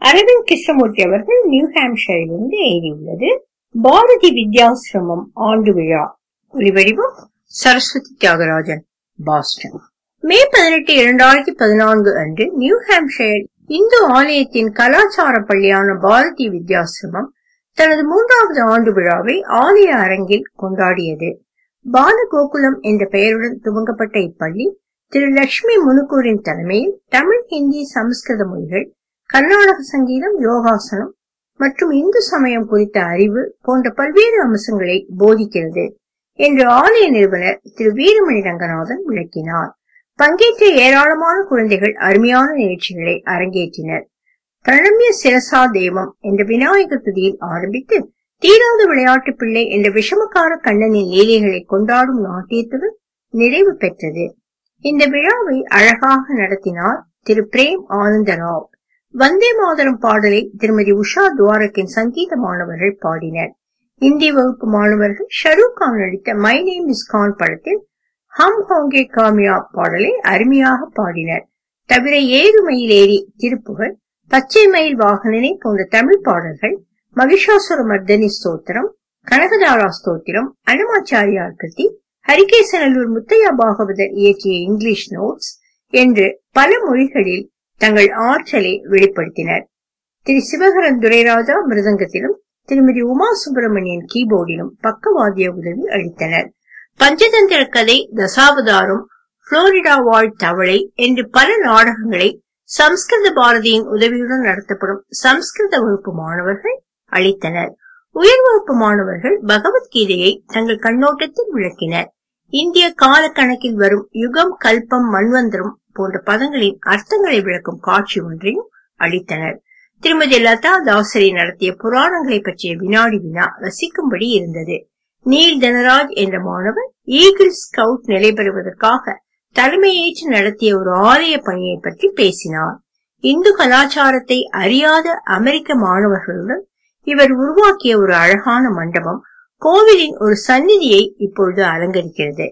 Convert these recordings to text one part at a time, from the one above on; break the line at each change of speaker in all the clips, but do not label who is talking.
அரவிந்த் கிருஷ்ணமூர்த்தி அவர்கள் நியூ ஹாம்ஷரிலிருந்து எழுதியுள்ளது பாரதி வித்யாசிரமம் ஆண்டு விழா ஒலிவடிவம் சரஸ்வதி தியாகராஜன் பாஸ்டன் மே பதினெட்டு இரண்டாயிரத்தி பதினான்கு அன்று நியூ ஹாம்ஷயர் இந்து ஆலயத்தின் கலாச்சார பள்ளியான பாரதி வித்யாசிரமம் தனது மூன்றாவது ஆண்டு விழாவை ஆலய அரங்கில் கொண்டாடியது பாலகோகுலம் என்ற பெயருடன் துவங்கப்பட்ட இப்பள்ளி திரு லட்சுமி முனுக்கூரின் தலைமையில் தமிழ் ஹிந்தி சமஸ்கிருத மொழிகள் கர்நாடக சங்கீதம் யோகாசனம் மற்றும் இந்து சமயம் குறித்த அறிவு போன்ற பல்வேறு அம்சங்களை போதிக்கிறது என்று ஆலய நிறுவனர் திரு வீரமணி ரங்கநாதன் விளக்கினார் பங்கேற்ற ஏராளமான குழந்தைகள் அருமையான நிகழ்ச்சிகளை அரங்கேற்றினர் பிரணமிய சிரசா தேவம் என்ற விநாயகர் துதியில் ஆரம்பித்து தீராத விளையாட்டு பிள்ளை என்ற விஷமக்கார கண்ணனின் லீலைகளை கொண்டாடும் நாட்டியத்துடன் நிறைவு பெற்றது இந்த விழாவை அழகாக நடத்தினார் திரு பிரேம் ஆனந்தராவ் வந்தே மாதரம் பாடலை திருமதி உஷா துவாரக்கின் சங்கீத மாணவர்கள் பாடினர் இந்தி வகுப்பு மாணவர்கள் ஷரூக் கான் நடித்த மை நேம் இஸ் கான் படத்தில் ஹம் ஹோங்கே காமியா பாடலை அருமையாக பாடினர் தவிர ஏறு மயில் ஏறி திருப்புகள் பச்சை மயில் வாகனனை போன்ற தமிழ் பாடல்கள் மகிஷாசுர மர்தனி ஸ்தோத்திரம் கனகதாரா ஸ்தோத்திரம் அன்னமாச்சாரியார் கிருதி ஹரிகேசனல்லூர் முத்தையா பாகவதர் இயற்றிய இங்கிலீஷ் நோட்ஸ் என்று பல மொழிகளில் தங்கள் ஆற்றலை வெளிப்படுத்தினர் திரு சிவகரன் துரைராஜா மிருதங்கத்திலும் திருமதி உமா சுப்பிரமணியன் கீபோர்டிலும் பக்கவாத்திய உதவி அளித்தனர் பஞ்சதந்திர கதை தசாவதாரம் புளோரிடா வாழ் தவளை என்று பல நாடகங்களை சம்ஸ்கிருத பாரதியின் உதவியுடன் நடத்தப்படும் சம்ஸ்கிருத வகுப்பு மாணவர்கள் அளித்தனர் உயர் வகுப்பு மாணவர்கள் பகவத்கீதையை தங்கள் கண்ணோட்டத்தில் விளக்கினர் இந்திய கால கணக்கில் வரும் யுகம் கல்பம் மண்வந்திரம் போன்ற பதங்களின் அர்த்தங்களை விளக்கும் காட்சி ஒன்றையும் அளித்தனர் திருமதி லதா தாசரி நடத்திய புராணங்களை பற்றிய வினாடி வினா ரசிக்கும்படி இருந்தது நீல் தனராஜ் என்ற மாணவர் ஈகிள் ஸ்கவுட் நிலை பெறுவதற்காக தலைமையேற்று நடத்திய ஒரு ஆலய பணியை பற்றி பேசினார் இந்து கலாச்சாரத்தை அறியாத அமெரிக்க மாணவர்களுடன் இவர் உருவாக்கிய ஒரு அழகான மண்டபம் கோவிலின் ஒரு சந்நிதியை இப்பொழுது அலங்கரிக்கிறது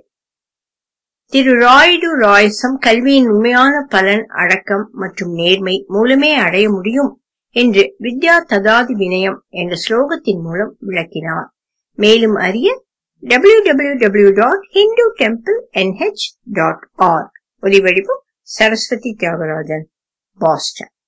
திரு ராய்டு ராய்சம் கல்வியின் உண்மையான பலன் அடக்கம் மற்றும் நேர்மை மூலமே அடைய முடியும் என்று வித்யா ததாதி வினயம் என்ற ஸ்லோகத்தின் மூலம் விளக்கினார் மேலும் அறிய www.hindutemplenh.org ஒலிவடிவம் சரஸ்வதி தியாகராஜன் பாஸ்டன்